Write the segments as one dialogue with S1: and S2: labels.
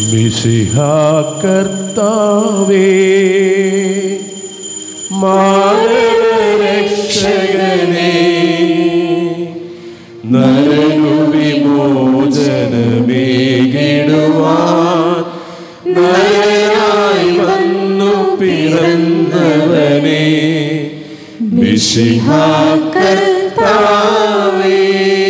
S1: മിശിഹാ കർത്താവേ മാനരക്ഷകനേ നരനു വിമോചനമേകിടുവാൻ നരനായി വന്നു പിറന്നവനേ മിശിഹാ കർത്താവേ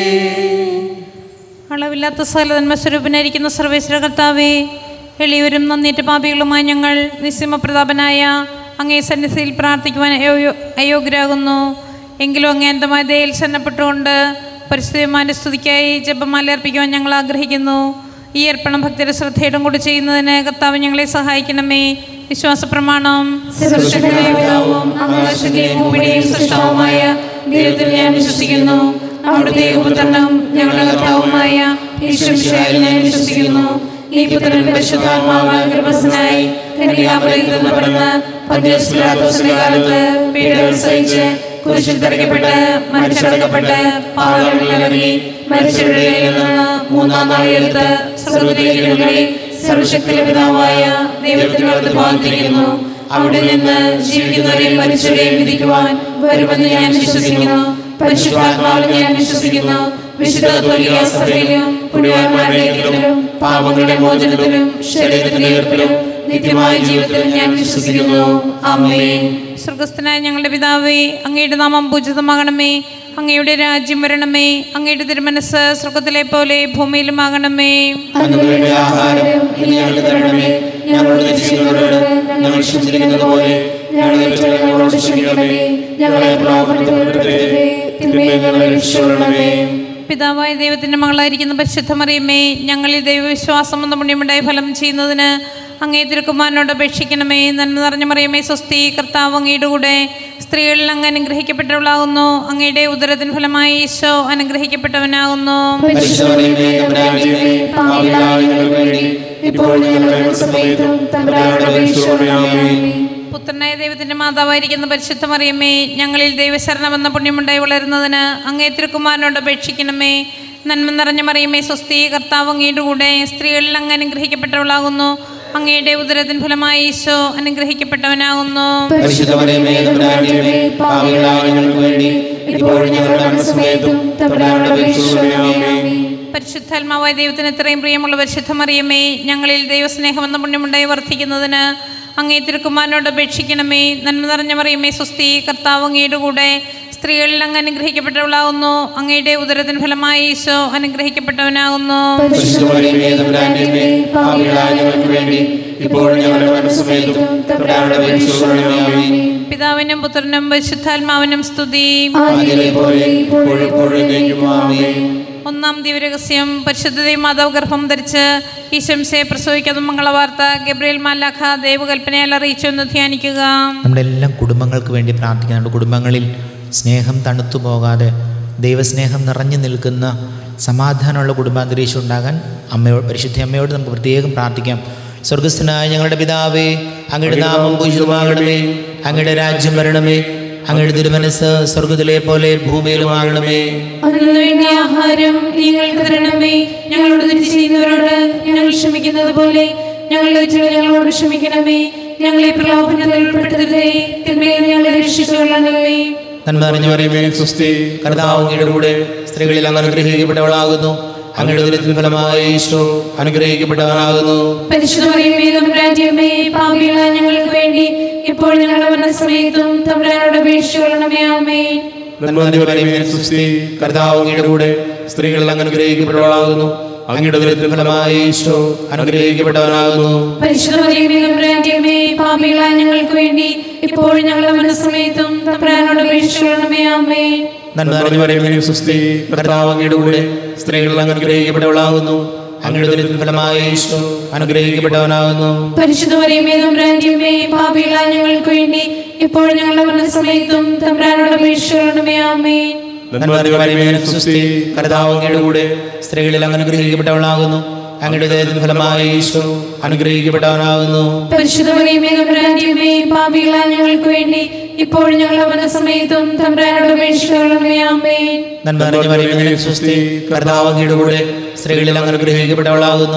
S2: അളവില്ലാത്ത സകലതന്മ സ്വരൂപനായിരിക്കുന്ന സർവേശ്വര കർത്താവേ എളിയവരും നന്നേറ്റ പാപികളുമായി ഞങ്ങൾ നിസ്യമപ്രതാപനായ അങ്ങേ സന്നിധിയിൽ പ്രാർത്ഥിക്കുവാൻ അയോ- അയോഗ്യരാകുന്നു എങ്കിലും അങ്ങേന്തമായ ദയയിൽ സന്നപ്പെട്ടുകൊണ്ട് പരിസ്ഥിതിമാൻ്റെ സ്തുതിക്കായി ജപമാല അർപ്പിക്കുവാൻ ഞങ്ങൾ ആഗ്രഹിക്കുന്നു ഈ അർപ്പണം ഭക്തരുടെ ശ്രദ്ധയോടും കൂടി ചെയ്യുന്നതിന് കർത്താവ് ഞങ്ങളെ സഹായിക്കണമേ വിശ്വാസ പ്രമാണം
S3: സർവശക്തനായ പിതാവും ആകാശത്തിലെയും ഭൂമിയുടെയും സൃഷ്ടാവുമായ ദൈവത്തിൽ ഞാൻ വിശ്വസിക്കുന്നു അവിടുത്തെ പുത്രനും ഞങ്ങളുടെ കർത്താവുമായ ഈശ്വരശായിൽ ഞാൻ വിശ്വസിക്കുന്നു ഈ പുത്രൻ പരിശുദ്ധാത്മാവാൽ ഗർഭസ്ഥനായി കന്യാമറിയിൽ നിന്ന് പിറന്ന് പന്തിയോസ് പിലാത്തോസിന്റെ കാലത്ത് പീഡകൾ സഹിച്ച് കുരിശിൽ തറയ്ക്കപ്പെട്ട് മരിച്ചടക്കപ്പെട്ട് പാവങ്ങളിൽ ഇറങ്ങി മരിച്ചവരുടെ ഇടയിൽ നിന്ന് മൂന്നാം നാൾ എടുത്ത് സ്വർഗത്തിലേക്ക് എഴുന്നള്ളി സർവശക്തിയുടെ പിതാവായ ദൈവത്തിനോട് ഭാഗത്തിരിക്കുന്നു അവിടെ നിന്ന് ജീവിക്കുന്നവരെയും മരിച്ചവരെയും വിധിക്കുവാൻ വരുമെന്ന് ഞാൻ വിശ്വസിക്കുന്നു പരിശുദ്ധാത്മാവിൽ ഞാൻ വിശ്വസിക്കുന്നു വിശുദ്ധ ത്വലിക സഭയിലും പുണ്യവാന്മാരുടെ ഐക്യത്തിലും പാപങ്ങളുടെ മോചനത്തിലും ശരീരത്തിന്റെ ഉയർപ്പിലും നിത്യമായ ജീവിതത്തിലും ഞാൻ വിശ്വസിക്കുന്നു അമ്മേ
S2: സ്വർഗസ്ഥനായ ഞങ്ങളുടെ പിതാവേ അങ്ങയുടെ നാമം പൂജിതമാകണമേ അങ്ങയുടെ രാജ്യം വരണമേ അങ്ങയുടെ തിരുമനസ് സ്വർഗത്തിലെ പോലെ ഭൂമിയിലുമാകണമേ
S3: അന്നു വേണ്ട ആഹാരം ഇനി ഞങ്ങൾക്ക് തരണമേ ഞങ്ങളുടെ രക്ഷിക്കുന്നവരോട് ഞങ്ങൾ ക്ഷമിച്ചിരിക്കുന്നത് പോലെ ഞങ്ങളുടെ തെറ്റുകൾ ഞങ്ങളോട് ക്ഷമിക്കണമേ ഞങ്ങളെ പ്രലോഭനത്തിൽ ഉൾപ്പെടുത്തരുതേ തിന്മയിൽ ഞങ്ങളെ രക്ഷിച്ചുകൊള്ളണമേ
S2: പിതാവായ ദൈവത്തിൻ്റെ മകളായിരിക്കുന്ന പരിശുദ്ധ മറിയമ്മേ ഞങ്ങളിൽ ദൈവവിശ്വാസം എന്ന പുണ്യമുണ്ടായ ഫലം ചെയ്യുന്നതിന് അങ്ങേ തിരുക്കുമാരനോട് അപേക്ഷിക്കണമേ നന്മ നിറഞ്ഞ മറിയമ്മേ സ്വസ്തി കർത്താവ് അങ്ങയുടെ കൂടെ സ്ത്രീകളിൽ അങ്ങ് അനുഗ്രഹിക്കപ്പെട്ടവളാകുന്നു അങ്ങയുടെ ഉദരത്തിന് ഫലമായി ഈശോ അനുഗ്രഹിക്കപ്പെട്ടവനാകുന്നു
S3: പരിശുദ്ധമറിയമേ തമ്പുരാന്റിയമേ പാപികളായ ഞങ്ങൾക്ക് വേണ്ടി ഇപ്പോൾ ഞങ്ങളുടെ സമയത്തും തമ്പുരാനോട് അപേക്ഷിച്ചുകൊള്ളണമേ
S2: പുത്രനായ ദൈവത്തിന്റെ മാതാവായിരിക്കുന്ന പരിശുദ്ധ മറിയമ്മേ ഞങ്ങളിൽ ദൈവശരണമെന്ന പുണ്യമുണ്ടായി വളരുന്നതിന് അങ്ങേ തിരുക്കുമാരനോട് അപേക്ഷിക്കണമേ നന്മ നിറഞ്ഞ മറിയമ്മേ സ്വസ്തി കർത്താവ് അങ്ങയുടെ കൂടെ സ്ത്രീകളിൽ അങ്ങ് അനുഗ്രഹിക്കപ്പെട്ടവളാകുന്നു അങ്ങയുടെ ഉദരത്തിന് ഫലമായി ഈശോ അനുഗ്രഹിക്കപ്പെട്ടവനാകുന്നു
S3: പരിശുദ്ധമറിയമേ തമ്പുരാന്റിയമേ പാപികളായ ഞങ്ങൾക്ക് വേണ്ടി ഇപ്പോൾ ഞങ്ങളുടെ സമയത്തും തമ്പുരാനോട് അപേക്ഷിച്ചുകൊള്ളണമേ
S2: പരിശുദ്ധാത്മാവായ ദൈവത്തിന് ഇത്രയും പ്രിയമുള്ള പരിശുദ്ധ മറിയമ്മേ ഞങ്ങളിൽ ദൈവസ്നേഹമെന്ന പുണ്യമുണ്ടായി വർദ്ധിക്കുന്നതിന് അങ്ങേ തിരുക്കുമാരനോട് അപേക്ഷിക്കണമേ നന്മ നിറഞ്ഞ മറിയമ്മേ സ്വസ്തി കർത്താവ് അങ്ങയുടെ കൂടെ സ്ത്രീകളിൽ അങ്ങ് അനുഗ്രഹിക്കപ്പെട്ടവളാകുന്നു അങ്ങയുടെ ഉദരത്തിന് ഫലമായി ഈശോ അനുഗ്രഹിക്കപ്പെട്ടവനാകുന്നു
S3: പരിശുദ്ധമറിയമേ തമ്പുരാന്റിയമേ പാപികളായ ഞങ്ങൾക്ക് വേണ്ടി ഇപ്പോൾ ഞങ്ങളുടെ സമയത്തും തമ്പുരാനോട് അപേക്ഷിച്ചുകൊള്ളണമേ
S2: പിതാവിനും പുത്രനും പരിശുദ്ധാത്മാവിനും സ്തുതി
S3: ആദ്യത്തെ പോലെ ഇപ്പോഴും എപ്പോഴും എന്നേക്കും ആമേൻ
S2: ഒന്നാം ദിവരഹസ്യം പരിശുദ്ധ മാതാവ് ഗർഭം ധരിച്ച് ഈശംസയെ പ്രസവിക്കുന്ന മംഗളവാർത്ത ഗബ്രിയേൽ മാലാഖ ദൈവകൽപ്പനയാൽ അറിയിച്ചു എന്ന് ധ്യാനിക്കുക
S4: നമ്മുടെ എല്ലാ കുടുംബങ്ങൾക്ക് വേണ്ടി പ്രാർത്ഥിക്കുക നമ്മുടെ കുടുംബങ്ങളിൽ സ്നേഹം തണുത്തു പോകാതെ ദൈവസ്നേഹം നിറഞ്ഞു നിൽക്കുന്ന സമാധാനമുള്ള കുടുംബാന്തരീക്ഷം ഉണ്ടാകാൻ അമ്മയോട് പരിശുദ്ധ അമ്മയോട് നമുക്ക് പ്രത്യേകം പ്രാർത്ഥിക്കാം സ്വർഗസ്ഥനായ ഞങ്ങളുടെ പിതാവേ അങ്ങയുടെ നാമം പൂജിതമാകണമേ അങ്ങയുടെ രാജ്യം വരണമേ അങ്ങയുടെ തിരുമനസ് സ്വർഗത്തിലെ പോലെ ഭൂമിയിലുമാകണമേ
S3: അതിനു വേണ്ടി ആഹാരം നിങ്ങൾക്ക് തരണമേ ഞങ്ങളോട് തെറ്റ് ചെയ്യുന്നവരോട് ഞങ്ങൾ ക്ഷമിക്കുന്നത് പോലെ ഞങ്ങളുടെ തെറ്റുകൾ ഞങ്ങളോട് ക്ഷമിക്കണമേ ഞങ്ങളെ പ്രലോഭനത്തിൽ ഉൾപ്പെടുത്തരുതേ തിന്മയിൽ ഞങ്ങളെ രക്ഷിച്ചുകൊള്ളണമേ
S4: നന്മ അറിഞ്ഞ പറയുമേ സുസ്ഥി കർത്താവ് അങ്ങയുടെ കൂടെ സ്ത്രീകളിൽ അങ്ങ് അനുഗ്രഹിക്കപ്പെട്ടവളാകുന്നു അങ്ങയുടെ ദുരിതത്തിന് ഫലമായി ഈശോ അനുഗ്രഹിക്കപ്പെട്ടവനാകുന്നു
S3: പരിശുദ്ധമറിയമേ തമ്പുരാന്റിയമ്മേ പാപികളായ ഞങ്ങൾക്ക് വേണ്ടി ഇപ്പോൾ ഞങ്ങളുടെ മരണസമയത്തും തമ്പുരാനോട് അപേക്ഷിച്ചുകൊള്ളണമേ ആമേ
S4: നന്മ നിറഞ്ഞ മറിയമേ, സുസ്ഥി കർത്താവ് അങ്ങയുടെ കൂടെ സ്ത്രീകളിൽ അങ്ങ് അനുഗ്രഹിക്കപ്പെട്ടവളാകുന്നു അങ്ങയുടെ ദുരിതത്തിന് ഫലമായി ഈശോ അനുഗ്രഹിക്കപ്പെട്ടവനാകുന്നു
S3: പരിശുദ്ധമറിയമേ തമ്പുരാന്റിയമ്മേ പാപികളായ ഞങ്ങൾക്ക് വേണ്ടി ഇപ്പോൾ ഞങ്ങളുടെ മരണസമയത്തും തമ്പുരാനോട് അപേക്ഷിച്ചുകൊള്ളണമേ ആമേ
S4: നന്മ നിറഞ്ഞ മറിയമേ, സുസ്ഥി കർത്താവ് അങ്ങയുടെ കൂടെ സ്ത്രീകളിൽ അങ്ങ് അനുഗ്രഹിക്കപ്പെട്ടവളാകുന്നു അങ്ങയുടെ ദുരിതത്തിന് ഫലമായി ഈശോ അനുഗ്രഹിക്കപ്പെട്ടവനാകുന്നു
S3: പരിശുദ്ധമറിയമേ തമ്പുരാന്റിയമ്മേ പാപികളായ ഞങ്ങൾക്ക് വേണ്ടി ഇപ്പോൾ ഞങ്ങളുടെ മരണസമയത്തും തമ്പുരാനോട് അപേക്ഷിച്ചുകൊള്ളണമേ ആമേ
S4: നന്മ നിറഞ്ഞ മറിയമേ, സുസ്ഥി കർത്താവ് അങ്ങയുടെ കൂടെ സ്ത്രീകളിൽ അങ്ങ് അനുഗ്രഹിക്കപ്പെട്ടവളാകുന്നു അങ്ങയുടെ ദുരിതത്തിന് ഫലമായി ഈശോ അനുഗ്രഹിക്കപ്പെട്ടവനാകുന്നു
S3: പരിശുദ്ധമറിയമേ തമ്പുരാന്റിയമ്മേ പാപികളായ ഞങ്ങൾക്ക് വേണ്ടി ഇപ്പോൾ ഞങ്ങളുടെ മരണസമയത്തും തമ്പുരാനോട് അപേക്ഷിച്ചുകൊള്ളണമേ ആമേ
S4: നന്മ നിറഞ്ഞ മറിയമേ, സുസ്ഥി കർത്താവ് അങ്ങയുടെ കൂടെ സ്ത്രീകളിൽ അങ്ങ് അനുഗ്രഹിക്കപ്പെട്ടവളാകുന്നു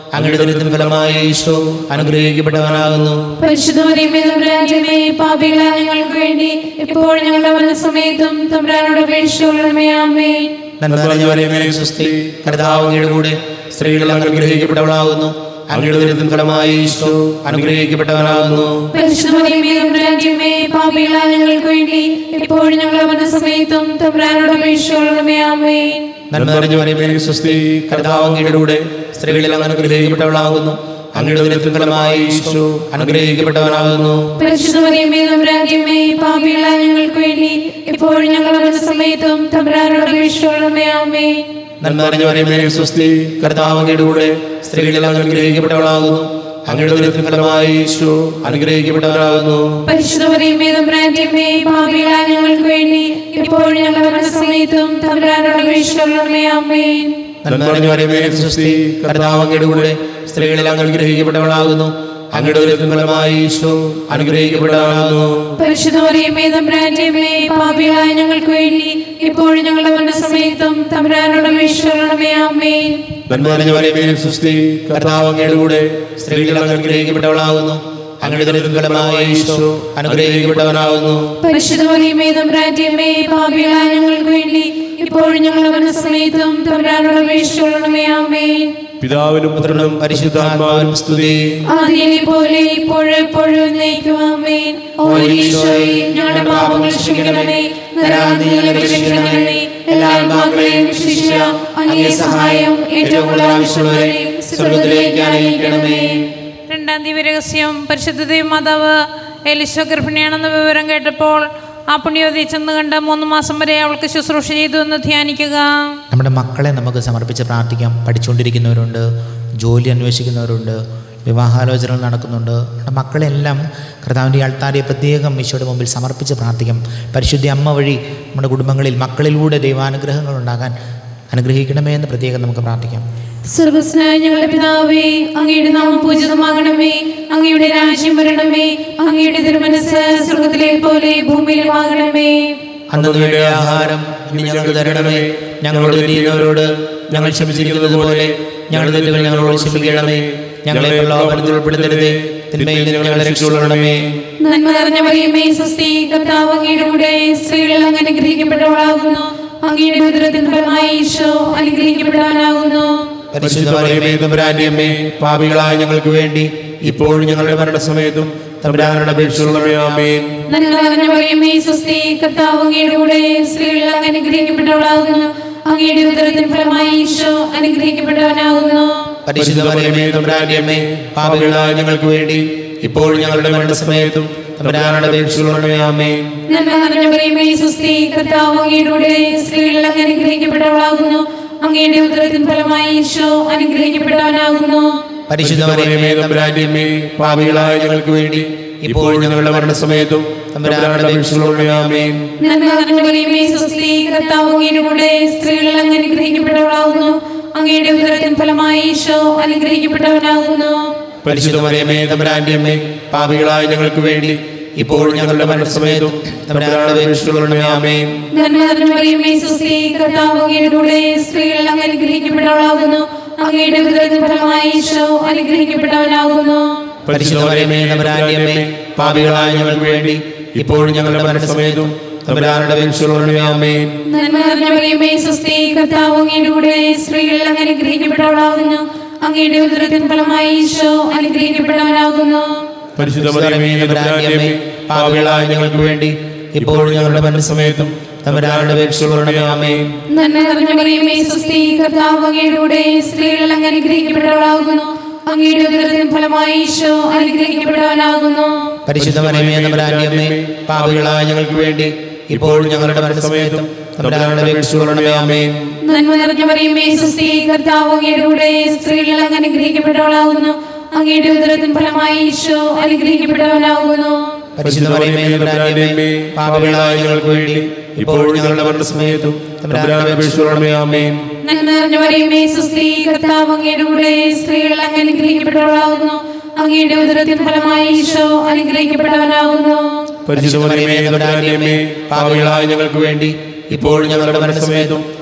S4: അങ്ങയുടെ ദുരിതത്തിന് ഫലമായി ഈശോ അനുഗ്രഹിക്കപ്പെട്ടവനാകുന്നു
S3: പരിശുദ്ധ മറിയമേ തമ്പുരാന്റമ്മേ പാപികളായ ഞങ്ങൾക്ക് വേണ്ടി ഇപ്പോൾ ഞങ്ങളുടെ മരണസമയത്തും തമ്പുരാനോട് അപേക്ഷിച്ചുകൊള്ളണമേ ആമേ
S4: നന്മ നിറഞ്ഞ മറിയമേ സുസ്തി കർത്താവ് അങ്ങയുടെ കൂടെ സ്ത്രീകൾ അനുഗ്രഹിക്കപ്പെട്ടവളാകുന്നു അങ്ങയുടെ ദുരിതത്തിന് ഫലമായി ഈശോ അനുഗ്രഹിക്കപ്പെട്ടവനാകുന്നു
S3: പരിശുദ്ധ മറിയമേ തമ്പുരാന്റമ്മേ പാപികളായ ഞങ്ങൾക്ക് വേണ്ടി ഇപ്പോൾ ഞങ്ങളുടെ മരണസമയത്തും തമ്പുരാനോട് അപേക്ഷിച്ചുകൊള്ളണമേ ആമേ
S4: നന്മ നിറഞ്ഞ മറിയമേ സുസ്തി കർത്താവ് അങ്ങയുടെ കൂടെ സ്ത്രീകളിൽ അങ്ങ് അനുഗ്രഹിക്കപ്പെട്ടവളാകുന്നു അങ്ങയുടെ ദുരിതത്തിന് ഫലമായി ഈശോ അനുഗ്രഹിക്കപ്പെട്ടവനാകുന്നു
S3: പരിശുദ്ധ മറിയമേ തമ്പുരാന്റമ്മേ പാപികളായ ഞങ്ങൾക്ക് വേണ്ടി ഇപ്പോൾ ഞങ്ങളുടെ മരണസമയത്തും തമ്പുരാനോട് അപേക്ഷിച്ചുകൊള്ളണമേ ആമേ
S4: നന്മ നിറഞ്ഞ മറിയമേ സുസ്തി കർത്താവ് അങ്ങയുടെ കൂടെ സ്ത്രീകളിൽ അങ്ങ് അനുഗ്രഹിക്കപ്പെട്ടവളാകുന്നു അങ്ങയുടെ ദുരിതത്തിന് ഫലമായി ഈശോ അനുഗ്രഹിക്കപ്പെട്ടവനാകുന്നു
S3: പരിശുദ്ധ മറിയമേ തമ്പുരാന്റമ്മേ പാപികളായ ഞങ്ങൾക്ക് വേണ്ടി ഇപ്പോൾ ഞങ്ങളുടെ മരണസമയത്തും തമ്പുരാനോട് അപേക്ഷിച്ചുകൊള്ളണമേ ആമേ
S4: നന്മ നിറഞ്ഞ മറിയമേ സുസ്തി കർത്താവ് അങ്ങയുടെ കൂടെ സ്ത്രീകളിൽ അങ്ങ് അനുഗ്രഹിക്കപ്പെട്ടവളാകുന്നു അങ്ങയുടെ ദുരിതത്തിന് ഫലമായി ഈശോ അനുഗ്രഹിക്കപ്പെട്ടവനാകുന്നു
S3: പരിശുദ്ധ മറിയമേ തമ്പുരാന്റമ്മേ പാപികളായ ഞങ്ങൾക്ക് വേണ്ടി ഇപ്പോൾ ഞങ്ങളുടെ മരണസമയത്തും തമ്പുരാനോട് അപേക്ഷിച്ചുകൊള്ളണമേ ആമേ
S4: നന്മ നിറഞ്ഞ മറിയമേ സുസ്തി കർത്താവ് അങ്ങയുടെ കൂടെ സ്ത്രീകളിൽ അങ്ങ് അനുഗ്രഹിക്കപ്പെട്ടവളാകുന്നു അങ്ങയുടെ ദുരിതത്തിന് ഫലമായി ഈശോ അനുഗ്രഹിക്കപ്പെട്ടവനാകുന്നു
S3: പരിശുദ്ധ മറിയമേ തമ്പുരാന്റമ്മേ പാപികളായ ഞങ്ങൾക്ക് വേണ്ടി ഇപ്പോൾ ഞങ്ങളുടെ മരണസമയത്തും തമ്പുരാനോട് അപേക്ഷിച്ചുകൊള്ളണമേ ആമേ
S1: പിതാവിനും പുത്രനും പരിശുദ്ധാത്മാവിനും സ്തുതി
S3: ആദ്യനെ പോലെ ഇപ്പോഴും എപ്പോഴും നയിക്കുവാമേ ഓ ഈശോയെ ഞങ്ങളുടെ പാപങ്ങൾ ക്ഷമിക്കണമേ നരാതി ഞങ്ങളെ രക്ഷിക്കണമേ എല്ലാ ആത്മാക്കളെയും ശിക്ഷ അങ്ങേ സഹായം ഏറ്റവും കൂടുതൽ ആവശ്യമുള്ളവരെ സ്വർഗത്തിലേക്ക് അയക്കണമേ
S2: രണ്ടാം ദിവ്യരഹസ്യം പരിശുദ്ധ മാതാവ് എലിശോ ഗർഭിണിയാണെന്ന വിവരം കേട്ടപ്പോൾ ആ പുണ്യവതി ചെന്ന് കണ്ട് മൂന്ന് മാസം വരെ അവൾക്ക് ശുശ്രൂഷ ചെയ്തു എന്ന് ധ്യാനിക്കുക
S4: നമ്മുടെ മക്കളെ നമുക്ക് സമർപ്പിച്ച് പ്രാർത്ഥിക്കാം പഠിച്ചുകൊണ്ടിരിക്കുന്നവരുണ്ട് ജോലി അന്വേഷിക്കുന്നവരുണ്ട് വിവാഹാലോചനകൾ നടക്കുന്നുണ്ട് നമ്മുടെ മക്കളെല്ലാം കർത്താവിൻ്റെ അൾത്താരെ പ്രത്യേകം ഈശോയുടെ മുമ്പിൽ സമർപ്പിച്ച് പ്രാർത്ഥിക്കാം പരിശുദ്ധ അമ്മ വഴി നമ്മുടെ കുടുംബങ്ങളിൽ മക്കളിലൂടെ ദൈവാനുഗ്രഹങ്ങൾ ഉണ്ടാകാൻ അനുഗ്രഹിക്കണമേ എന്ന് പ്രത്യേകം നമുക്ക് പ്രാർത്ഥിക്കാം
S3: സ്വർഗസ്നായ ഞങ്ങളുടെ പിതാവേ അങ്ങയുടെ നാമം പൂജിതമാകണമേ അങ്ങയുടെ രാജ്യം വരണമേ അങ്ങയുടെ തിരുമനസ് സ്വർഗത്തിലെ പോലെ ഭൂമിയിലുമാകണമേ
S4: അന്നു വേണ്ട ആഹാരം ഇനി ഞങ്ങൾക്ക് തരണമേ ഞങ്ങളോട് ചെയ്യുന്നവരോട് ഞങ്ങൾ ക്ഷമിച്ചിരിക്കുന്നത് പോലെ ഞങ്ങളുടെ തെറ്റുകൾ ഞങ്ങളോട് ക്ഷമിക്കണമേ ഞങ്ങളെ പ്രലോഭനത്തിൽ ഉൾപ്പെടുത്തരുതേ തിന്മയിൽ നിന്ന് ഞങ്ങളെ രക്ഷിച്ചുകൊള്ളണമേ
S3: നന്മ നിറഞ്ഞ മറിയമേ സ്വസ്തി കർത്താവ് അങ്ങയുടെ കൂടെ സ്ത്രീകൾ അങ്ങ് അനുഗ്രഹിക്കപ്പെട്ടവളാകുന്നു അങ്ങയുടെ ഉദരത്തിൻ ഫലമായി ഈശോ അനുഗ്രഹിക്കപ്പെട്ടവനാകുന്നു
S1: പരിശുദ്ധ മറിയമേ തമ്പുരാന്റെ അമ്മേ പാപികളായ ഞങ്ങൾക്ക് വേണ്ടി ഇപ്പോഴും ഞങ്ങളുടെ മരണസമയത്തും തമ്പുരാനുടെ അപേക്ഷയുള്ളവേ ആമേൻ
S3: നന്മ നിറഞ്ഞ മറിയമേ സ്വസ്തി കർത്താവ് അങ്ങയുടെ കൂടെ സ്ത്രീകൾ അങ്ങ് അനുഗ്രഹിക്കപ്പെട്ടവളാകുന്നു അങ്ങയുടെ ഉദരത്തിൻ ഫലമായി ഈശോ അനുഗ്രഹിക്കപ്പെട്ടവനാകുന്നു
S4: പരിശുദ്ധ മറിയമേ തമ്പുരാന്റെ അമ്മേ പാപികളായ ഞങ്ങൾക്ക് വേണ്ടി ഇപ്പോഴും ഞങ്ങളുടെ മരണസമയത്തും തമ്പുരാനുടെ അപേക്ഷയുള്ളവേ ആമേ
S3: നന്മ നിറഞ്ഞ മറിയമേ സ്വസ്തി കർത്താവ് അങ്ങയുടെ കൂടെ സ്ത്രീകൾ അങ്ങ് അനുഗ്രഹിക്കപ്പെട്ടവളാകുന്നു അങ്ങയുടെ ഉദരത്തിൻ ഫലമായി ഈശോ അനുഗ്രഹിക്കപ്പെട്ടവനാകുന്നു
S4: പരിശുദ്ധ
S1: മറിയമേ തമ്പുരാന്റെ അമ്മേ പാപികളായ ഞങ്ങൾക്ക് വേണ്ടി ഇപ്പോഴും ഞങ്ങളുടെ മരണസമയത്തും തമ്പുരാനുടെ അപേക്ഷയുള്ളവേ ആമേൻ
S3: നന്മ നിറഞ്ഞ മറിയമേ സ്വസ്തി കർത്താവ് അങ്ങയുടെ കൂടെ സ്ത്രീകൾ അങ്ങ് അനുഗ്രഹിക്കപ്പെട്ടവളാകുന്നു അങ്ങയുടെ ഉദരത്തിൻ ഫലമായി ഈശോ അനുഗ്രഹിക്കപ്പെട്ടവനാകുന്നു
S1: പരിശുദ്ധ മറിയമേ തമ്പുരാന്റെ അമ്മേ പാപികളായ ഞങ്ങൾക്ക് വേണ്ടി ഇപ്പോഴും ഞങ്ങളുടെ മരണസമയത്തും തമ്പുരാനുടെ അപേക്ഷയുള്ളവേ ആമേൻ
S3: നന്മ നിറഞ്ഞ മറിയമേ സ്വസ്തി കർത്താവ് അങ്ങയുടെ കൂടെ സ്ത്രീകൾ അങ്ങ് അനുഗ്രഹിക്കപ്പെട്ടവളാകുന്നു അങ്ങയുടെ ഉദരത്തിൻ ഫലമായി ഈശോ അനുഗ്രഹിക്കപ്പെട്ടവനാകുന്നു
S1: പരിശുദ്ധ മറിയമേ തമ്പുരാന്റെ അമ്മേ പാപികളായ ഞങ്ങൾക്ക് വേണ്ടി ഇപ്പോഴും ഞങ്ങളുടെ മരണസമയത്തും തമ്പുരാനുടെ അപേക്ഷയുള്ളവേ ആമേൻ
S3: നന്മ നിറഞ്ഞ മറിയമേ സ്വസ്തി കർത്താവ് അങ്ങയുടെ കൂടെ സ്ത്രീകൾ അങ്ങ് അനുഗ്രഹിക്കപ്പെട്ടവളാകുന്നു അങ്ങയുടെ ഉദരത്തിൻ ഫലമായി ഈശോ അനുഗ്രഹിക്കപ്പെട്ടവനാകുന്നു
S1: പരിശുദ്ധ മറിയമേ തമ്പുരാന്റെ അമ്മേ പാപികളായ ഞങ്ങൾക്ക് വേണ്ടി ഇപ്പോഴും ഞങ്ങളുടെ മരണസമയത്തും തമ്പുരാനുടെ അപേക്ഷയുള്ളവേ ആമേൻ
S3: നന്മ നിറഞ്ഞ മറിയമേ സ്വസ്തി കർത്താവ് അങ്ങയുടെ കൂടെ സ്ത്രീകൾ അങ്ങ് അനുഗ്രഹിക്കപ്പെട്ടവളാകുന്നു അങ്ങയുടെ ഉദരത്തിൻ ഫലമായി ഈശോ അനുഗ്രഹിക്കപ്പെട്ടവനാകുന്നു
S4: പരിശുദ്ധ മറിയമേ തമ്പുരാന്റെ അമ്മേ പാപികളായ ഞങ്ങൾക്ക് വേണ്ടി ഇപ്പോഴും ഞങ്ങളുടെ മരണസമയത്തും തമ്പുരാനുടെ അപേക്ഷയുള്ളവേ ആമേൻ
S3: നന്മ നിറഞ്ഞ മറിയമേ സ്വസ്തി കർത്താവ് അങ്ങയുടെ കൂടെ സ്ത്രീകൾ അങ്ങ് അനുഗ്രഹിക്കപ്പെട്ടവളാകുന്നു അങ്ങയുടെ ഉദരത്തിൻ ഫലമായി ഈശോ അനുഗ്രഹിക്കപ്പെട്ടവനാകുന്നു
S4: പരിശുദ്ധ മറിയമേ തമ്പുരാന്റെ അമ്മേ പാപികളായ ഞങ്ങൾക്ക് വേണ്ടി ഇപ്പോഴും ഞങ്ങളുടെ മരണസമയത്തും തമ്പുരാനുടെ അപേക്ഷയുള്ളവേ ആമേൻ
S3: നന്മ നിറഞ്ഞ മറിയമേ സ്വസ്തി കർത്താവ് അങ്ങയുടെ കൂടെ സ്ത്രീകൾ അങ്ങ് അനുഗ്രഹിക്കപ്പെട്ടവളാകുന്നു അങ്ങയുടെ ഉദരത്തിൻ ഫലമായി ഈശോ അനുഗ്രഹിക്കപ്പെട്ടവനാകുന്നു
S1: പരിശുദ്ധ മറിയമേ തമ്പുരാന്റെ അമ്മേ പാപികളായ ഞങ്ങൾക്ക് വേണ്ടി ഇപ്പോഴും ഞങ്ങളുടെ മരണസമയത്തും